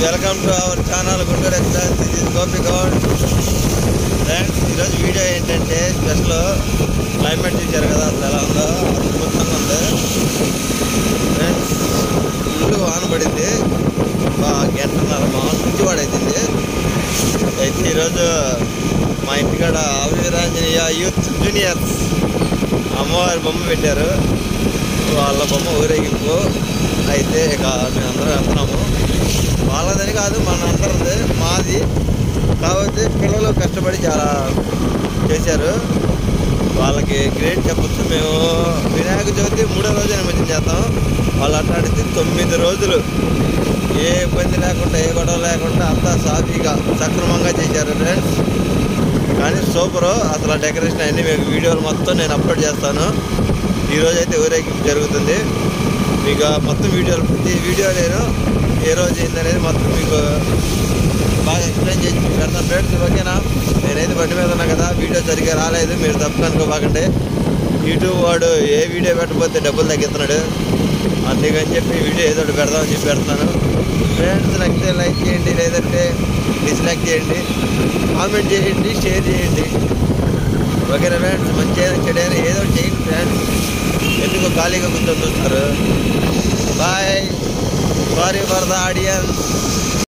welcome to our channel Guntur express this is Gopi Goud friends ఈరోజు video ఏంటంటే special climate చూశారు కదా అసలు ఎలా ఉందో అద్భుతంగా ఉంది ఫ్రెండ్స్ ఫుల్ వాన పడింది బాగా గంటన్నర మామూలు నుంచి పడైతుంది అయితే ఈరోజు మా ఇంటికాడ అవిరాంజనేయ యూత్ జూనియర్స్ అమ్మవారి బొమ్మ పెట్టారు వాళ్ళ బొమ్మ ఊరేగింపు అయితే ఇక మేమందరం వెళ్తున్నాము వాళ్ళదని కాదు మన అందరిది మాది కాకపోతే పిల్లలు కష్టపడి చాలా చేశారు వాళ్ళకి గ్రేట్ చెప్పొచ్చు మేము వినాయక చవితి మూడో రోజు నిమజ్జనం చేస్తాం వాళ్ళు అట్లాంటిది తొమ్మిది రోజులు ఏ ఇబ్బంది లేకుండా ఏ గొడవ లేకుండా అంతా సాఫీగా సక్రమంగా చేశారు ఫ్రెండ్స్ కానీ సూపరు అసలు ఆ డెకరేషన్ అన్ని మీకు వీడియోలు మొత్తం నేను అప్లోడ్ చేస్తాను ఈరోజు అయితే ఊరేగింపు జరుగుతుంది మీకు ఆ మొత్తం వీడియోలు ప్రతి వీడియో నేను ఏ రోజు ఏందనేది మొత్తం మీకు బాగా ఎక్స్ప్లెయిన్ చేసి మీకు పెడతాను ఫ్రెండ్స్ ఓకేనా నేనైతే బండి మీద ఉన్నా కదా వీడియో సరిగ్గా రాలేదు మీరు తప్పు అనుకోబాకండి యూట్యూబ్ వాడు ఏ వీడియో పెట్టకపోతే డబ్బులు తగ్గిస్తున్నాడు అందుకని చెప్పి వీడియో ఏదో ఒకటి పెడదామని చెప్పి పెడతాను ఫ్రెండ్స్ నచ్చితే లైక్ చేయండి లేదంటే డిస్లైక్ చేయండి కామెంట్ చేయండి షేర్ చేయండి ఓకేనా ఫ్రెండ్స్ మంచి అయినా చెడైనా ఏదో ఒకటి చేయండి ఫ్రెండ్స్ ఎందుకు ఖాళీగా కూర్చొని చూస్తారు bye sorry for the audience